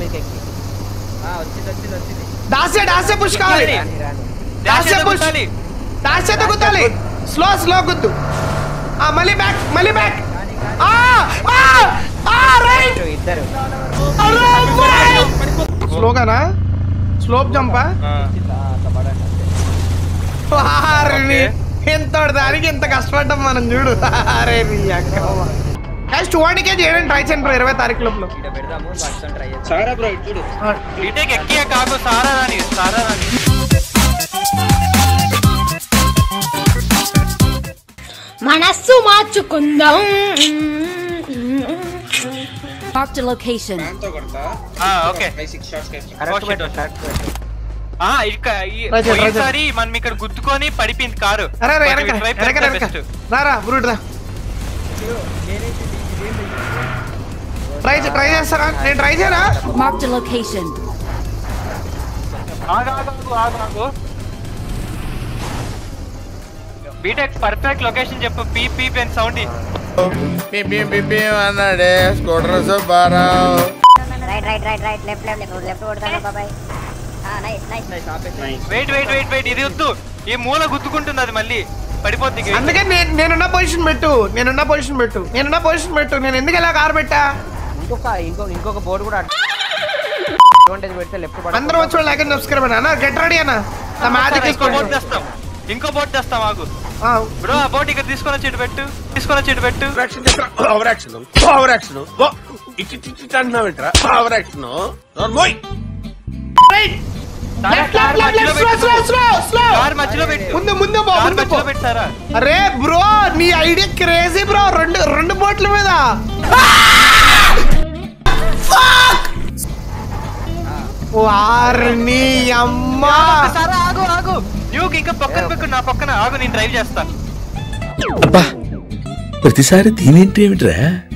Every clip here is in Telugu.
దాసే దాసే పుష్ కావాలి రాని, రాని. దాసే పుష్ గుద్దాలి. దాసే గుద్దాలి స్లో స్లో గుద్దు ఆ మళ్ళీ బ్యాక్ మళ్ళీ బ్యాక్ ఆ ఆ ఆ రైట్ ఇద్దరు స్లోగానా స్లోప్ జంపా ఆ, అట్లా పడండి అంతే. వారిని ఎంత దానికి ఎంత కష్టపడ్డాం మనం చూడు అరే నీ అక్క నెక్స్ట్ వాడికే చేయడం ట్రై చేయండి బ్రో ఇరవై తారీఖు లోపల ఇక్కడ పెడదాము వర్షం ట్రై చేద్దాం సారా బ్రో ఇటు చూడు బీటెక్ ఎక్కియా కాకు సారా రాని సారా రాని మనస్సు మార్చుకుందాం Marked a location. దాంతో కొడతా ఆ, okay five six shots case correct shit, పెట్టు oh shit. కరెక్ట్ పెట్టు ఆ, ఇక్క ఈ- Right, right, right. పోయినసారి మనం ఇక్కడ గుద్దుకొని పడిపోయింది కారు అరే అరే మరి వెనక ఇటువైపు వెనక వెళ్తే వెనక best. రారా బ్రూట్ దా ట్రై ట్రై చేస్తారా నేను ట్రై చేయరా Marked a location. ఆగు, ఆగు, ఆగు, ఆగు, ఆగు. బీటెక్ పర్ఫెక్ట్ లొకేషన్ చెప్పు పీ పీ పెన్ సౌండ్ అన్నాడే scooter Subbarao right right right right left left left left కొడతాను బాబాయ్ నైస్ నైస్ నైస్ ఆపేసి వెయిట్ వెయిట్ వెయిట్ వెయిట్ ఇది వద్దు ఈ మూల గుద్దుకుంటుంది అది మళ్ళీ పడిపోద్ది గేట్. అందుకే నేను నేనున్న పొజిషన్ పెట్టు నేనున్న పొజిషన్ పెట్టు నేనున్న పొజిషన్ పెట్టు నేను ఎందుకు ఇలా కారు పెట్టా ఇంకొక ఇంకో ఇంకొక బోర్డు కూడా అడ్వాంటేజ్ పెడితే లెఫ్ట్ అందరూ వచ్చి లైక్ అండ్ సబ్స్క్రైబ్ అన్న గెట్ రెడీ అన్న నా మ్యాజిక్ ఇంకో బోట్ తీసుకోండి తెస్తాం ఇంకో బోట్ తెస్తాం ఆగు ఆ, బ్రో ఆ బోట్ ఇక్కడ తీసుకొని వచ్చి ఇటు పెట్టు తీసుకొని వచ్చి ఇటు పెట్టు ఓవర్ యాక్షన్ ఓవర్ యాక్షన్ ఇటు ఇటు ఇటు అంటున్నావు ఏంట్రా ఓవర్ యాక్షన్ నోర్మోయ్ రైట్ సారా, లెఫ్ట్ కార్ లెఫ్ట్ మధ్యలో లెఫ్ట్ స్లో పెట్టు. స్లో స్లో స్లో కార్ మధ్యలో పెట్టు ముందు ముందు పో కార్ ముందు పో మధ్యలో పెట్టారా అరే బ్రో నీ ఐడియా క్రేజీ బ్రో రెండు రెండు బోట్ల మీద వారిని అమ్మా సారా ఆగు ఆగు న్యూక్ ఇంకా పక్కన పక్కన నా పక్కన ఆగు నేను డ్రైవ్ చేస్తా అబ్బా ప్రతిసారి దీనేంటి ఏమిట్రా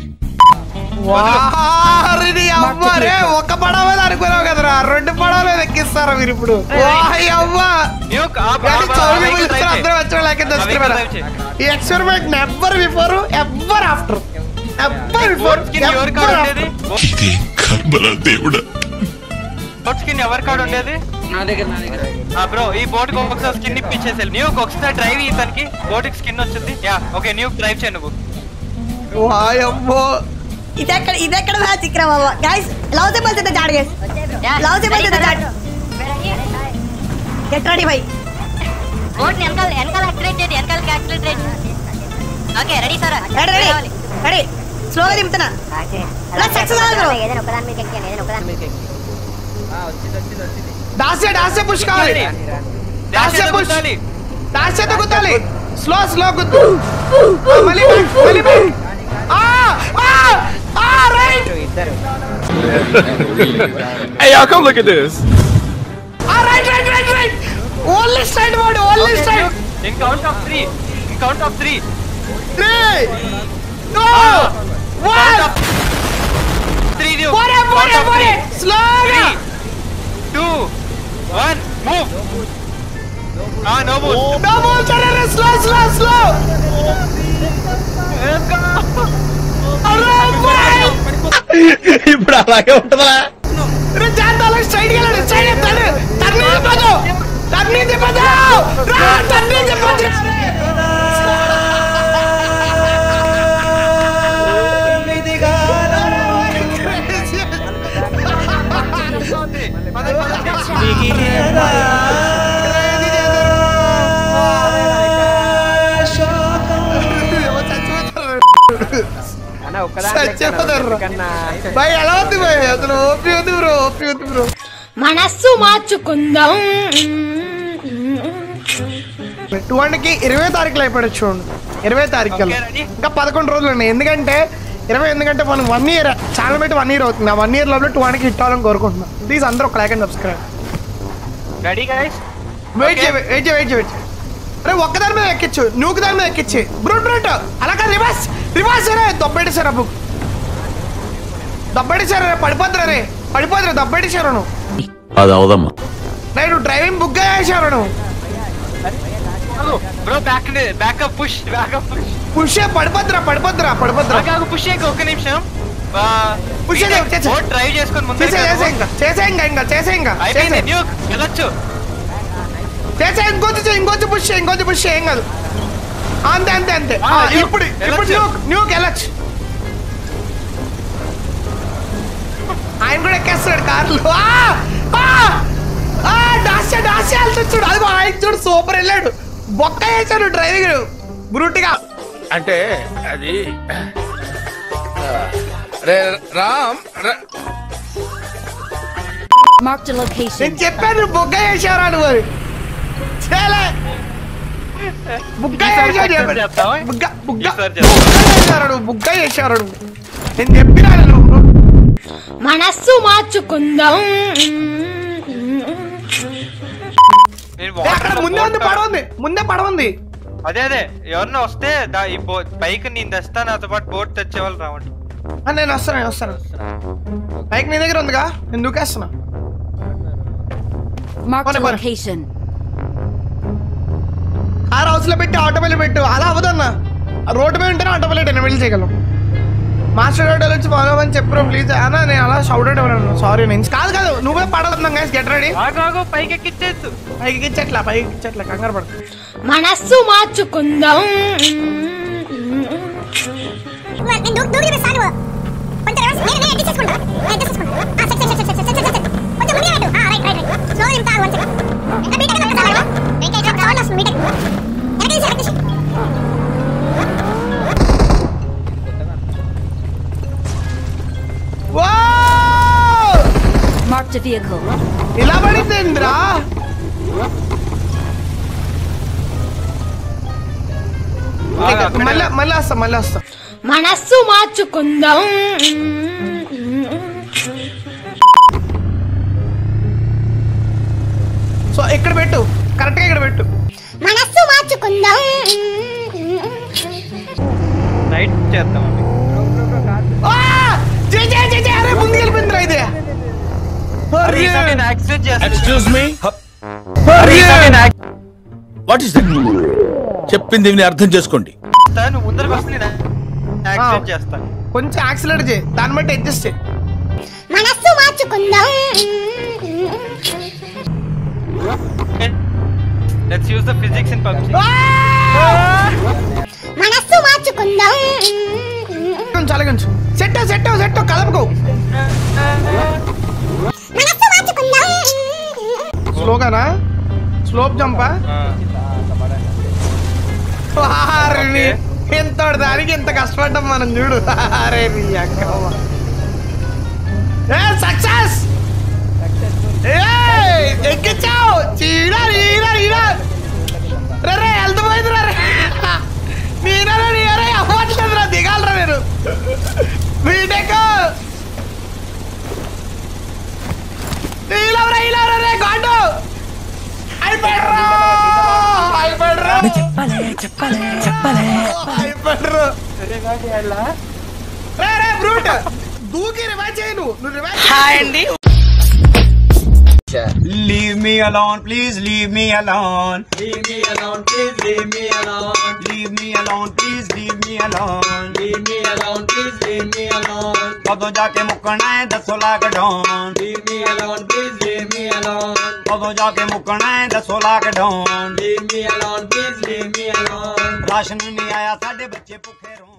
వారిని అమ్మ రే ఒక పడవ మీద అనుకున్నావు కదరా రెండు పడవలు ఎక్కిస్తారా మీరు ఇప్పుడు వాయ్ అమ్మ న్యూక్ ఆ కానీ ఆ- ఆ చౌరి vehicle drive చేయి. అందరూ వచ్చి వాళ్ళకి ఆ vehicle drive చేయి. ఈ experiment never before ever after ever before boat skin ఎవరి కాడ ఉండేది ఇది కర్మల దేవుడా బోట్ స్కిన్ ఎవరి కాడ ఉండేది నా దగ్గర నా దగ్గర ఆ బ్రో ఈ బోట్ కి ఒకసారి స్కిన్ ఇప్పించేసి న్యూక్ ఒకసారి డ్రైవ్ ఇతనికి బోట్ కి స్కిన్ వచ్చింది యా ఓకే న్యూక్ డ్రైవ్ చేయి నువ్వు వాయ్ అమ్మో ఇదెక్కడ ఇదెక్కడ మ్యాజిక్ రా బాబా గైస్ లవ్ से बोलते थे झाड़ गए लव से बोलते थे झाड़ गेट रेडी भाई బోట్ వెనకాల వెనకాల యాక్సిడెంట్ చేయండి వెనకాల యాక్సిడెంట్ చేయండి okay ready sir ready ready ready స్లోగా దింపుతున్నా అలా సక్సెస్ అవ్వాలి బ్రో ఏదైనా ఒకదాని మీద ఎక్కాను ఏదైనా ఒకదాని మీద వచ్చింది వచ్చింది వచ్చింది దాసే దాసే పుష్ కావాలి రాని, రాని. డాష్ దాసే పుష్ గుద్దాలి. దాసే గుద్దాలి స్లో స్లో గుద్దు ఆ, మళ్ళీ back, మళ్ళీ back. ఆ ఆ ఆ రైట్ ఇద్దరు Hey, y'all come look at this. ఆ right right right right only straight mode only straight in count of three in count of three 3 2 1 three పోరే పోరే పోరే స్లోగా టూ వన్ మూవ్ ఆ నో మూవ్ నో మూవ్ చరే స్లో స్లో స్లో ఇప్పుడు అలాగే ఉంటుందా రే జాంతాల స్ట్రైట్ గా వెళ్ళండి స్ట్రైట్ టర్న్ టర్న్ తిప్పదు టర్న్ తిప్పదు రా టర్న్ తిప్పదు అన్న ఒక్కదాని చచ్చిపోతారు. కన్నా భయ్ ఎలా ఉంది భయ్ అసలు ఓపి ఉంది బ్రో ఓపి ఉంది బ్రో మనస్సు మార్చుకుందాం టూ కి ఇరవై తారీఖులో అయిపోయాడు చూడండి ఇరవై తారీఖు Okay, ready? ఇంకా పదకొండు రోజులు ఉన్నాయి ఎందుకంటే ఇరవై ఎందుకంటే మనం వన్ ఇయర్ ఛానల్ పెట్టి వన్ ఇయర్ అవుతుంది ఆ వన్ ఇయర్ లోపల టూ కి హిట్ అవ్వాలని కోరుకుంటున్నాం ప్లీజ్ అందరూ ఒక like and subscribe ready guys wait చేయి వెయిట్ చేయి వెయిట్ చేయి వెయిట్ చేయి అరే ఒక్క దాని మీద ఎక్కించు నూకు దాని మీద ఎక్కించి బ్రూట్ బ్రూట్ అలా కాదు రివర్స్ రివర్స్ రే దొబ్బెట్టేశారు అబ్బు దొబ్బెట్టేశారు రే పడిపోతురా రే పడిపోతురా దొబ్బెట్టేశారు నువ్వు అది అవదమ్మా నేను డ్రైవింగ్ బుక్ చేశారు నువ్వు bro back backup push backup push push పడిపోద్దురా పడిపోద్దురా పడిపోద్దురా ఆగాగు పుష్ చేయకు ఒక్క నిమిషం Push చేయి, చేయి. బోట్ డ్రైవ్ చేసుకొని ముందు చేసే చేసే ఇంకా చేసే ఇంకా ఇంకా చేసే ఇంకా అయిపోయింది చేసే న్యూక్ వెళ్ళొచ్చు చేసే ఇంకొంచెం చేయి ఇంకొంచెం పుష్ చేయి ఇంకొంచెం పుష్ చేయి ఏం కాదు అంతే అంతే అంతే ఆ, ఆ, న్యూక్, ఇప్పుడు ఇప్పుడు వెళ్ళొచ్చు. న్యూక్ న్యూక్ వెళ్ళొచ్చు ఆయన కూడా ఎక్కేస్తాడు కార్లు ఆ! ఆ! ఆ, డాస్యా డాస్యా వెళ్తాడు చూడు అదిగో ఆయన చూడు సూపర్ వెళ్ళాడు బొక్క వేసాడు డ్రైవింగ్ బ్రూట్గా అంటే అది రే రామ్ ర- Marked a location. నేను చెప్పాను నువ్వు బొగ్గ వేసారా నువ్వు అది చేయలే బుగ్గ ఈసారి వేసాడు success చెప్పాను. చేస్తావా? బుగ్గ బుగ్గ ఈసారి బుగ్గ చేస్తావా? వేసారు నువ్వు బుగ్గ వేసారు నువ్వు నేను చెప్పినా నువ్వు మనస్సు మార్చుకుందాం నేను ఏ, అక్కడ water లో ముందే ఉంది boat పడవ ఉంది ముందే పడవ ఉంది అదే అదే ఎవరన్నా వస్తే దా- ఈ బో బైక్ నేను తెస్తా నాతో పాటు బోట్ తెచ్చేవాళ్ళు రావండి ఆ, నేను వస్తాను నేను వస్తాను బైక్ నీ దగ్గర ఉందిగా నేను దూకేస్తున్నా Marked a What about- location. Car house లో పెట్టి ఆటో మీద పెట్టు అలా అవ్వదన్నా రోడ్డు మీద ఉంటేనే ఆటో మీద వెళ్ళి చేయగలం మాస్టర్ రోడ్ వచ్చి బాగోమని చెప్పరు ప్లీజ్ అన్న నేను అలా షౌట్ అవుట్ సారీ నేను కాదు కాదు నువ్వే పడవుతున్నాం గైస్ గెట్ రెడీ ఆగు ఆగు పైకి ఎక్కిచ్చేయచ్చు పైకి ఇచ్చట్లా పైకి ఇచ్చట్లా కంగారు పడు మనస్సు మార్చుకుందాం నేను దూకి దూకి సాగు కొంచెం రివర్స్ నేను నేను అడ్జస్ట్ చేసుకుంటా నేను అడ్జస్ట్ చేసుకుంటా ఆ set set set set set set కొంచెం ముందుగా పెట్టు ఆ రైట్ రైట్ రైట్ స్లో ఇంత వన్ సెకండ్ ఇంకా బీటెక్ లో కసాలా ఇంకా ఇట్లా సౌండ్ వస్తుంది బీటెక్ ఎనకి తీసి ఎనకి తీసి వా Marked a vehicle. ఇలా పడింది ఇంద్రా ఆగు, అక్కడే మళ్ళీ మళ్ళీ వస్తా మళ్ళీ వస్తా మనస్సు మార్చుకుందాం సో ఇక్కడ పెట్టు కరెక్ట్ గా ఇక్కడ పెట్టు మనస్సు మార్చుకుందాం నైట్ చేద్దామండి ఆ! జై జై జై జై అరే ముందుకు వెళ్ళిపోయిందిరా ఇది అరే, ఈసారి నేను యాక్సిడెంట్ చేస్తాను ఎక్స్క్యూజ్ మీ అరే, ఈసారి నేను వాట్ ఈస్ దట్ చెప్పింది విని అర్థం చేసుకోండి యాక్సిడెంట్ నువ్వు ముందరకు వస్తే నేను యాక్సిడెంట్ చేస్తాను కొంచెం యాక్సిలేటర్ చేయి దాన్ని బట్టి అడ్జస్ట్ చేయి మనస్సు మార్చుకుందాం let's use the physics in PUBG మనస్సు మార్చుకుందాం కొంచెం అలాగించు సెట్ సెట్ సెట్ కలపకు మనస్సు మార్చుకుందాం స్లోగానా స్లోప్ జంపా వారిని ఎంత దానికి ఎంత కష్టపడ్డాం మనం చూడు అరే నీ అక్కవ్వ. ఏ సక్సెస్ ఎక్కించావు చీడ ఈడ ఈడ రే రే హెల్త్ పోయిందిరా రే మీరే నీరే అవ్వట్లేదురా దిగాలరా మీరు బీటెక్ ఈలవరా ఈలవరా రే గాండు అయిపోయారు అయిపోయారు అయిపోయారు రే రే బ్రూట్ దూకి రివైజ్ చేయి నువ్వు నువ్వు రివైజ్ హాయ్ అండి Leave me alone, please leave me alone. Leave me alone, please leave me alone. Leave me alone, please leave me alone. Leave me alone, please leave me alone. कदों जाके मुकना है दसो lakh don Leave me alone, please leave me alone. कदों जाके मुकना है दसो lakh don Leave me alone, please leave me alone. Ration नहीं आया साढ़े बच्चे भुखे रोन